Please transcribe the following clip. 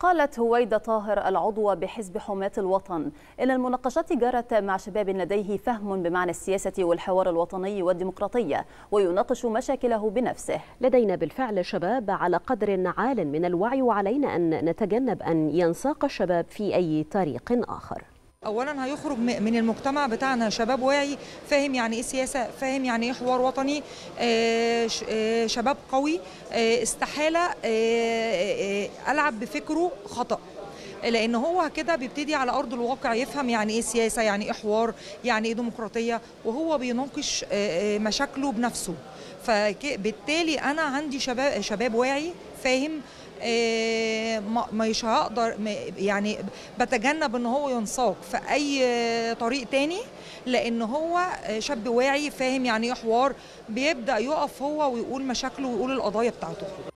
قالت هويدا طاهر العضوة بحزب حماة الوطن إن المناقشات جرت مع شباب لديه فهم بمعنى السياسة والحوار الوطني والديمقراطية ويناقش مشاكله بنفسه لدينا بالفعل شباب على قدر عال من الوعي وعلينا أن نتجنب أن ينساق الشباب في أي طريق آخر اولا هيخرج من المجتمع بتاعنا شباب واعي فاهم يعني ايه سياسه فاهم يعني ايه حوار وطني شباب قوي استحاله العب بفكره خطا لان هو كده بيبتدي على ارض الواقع يفهم يعني ايه سياسه يعني ايه حوار يعني ايه ديمقراطيه وهو بيناقش مشاكله بنفسه فبالتالي انا عندي شباب شباب واعي فاهم مش هقدر يعني بتجنب ان هو ينساق في اي طريق تاني لان هو شاب واعي فاهم يعني ايه حوار بيبدا يقف هو ويقول مشاكله ويقول القضايا بتاعته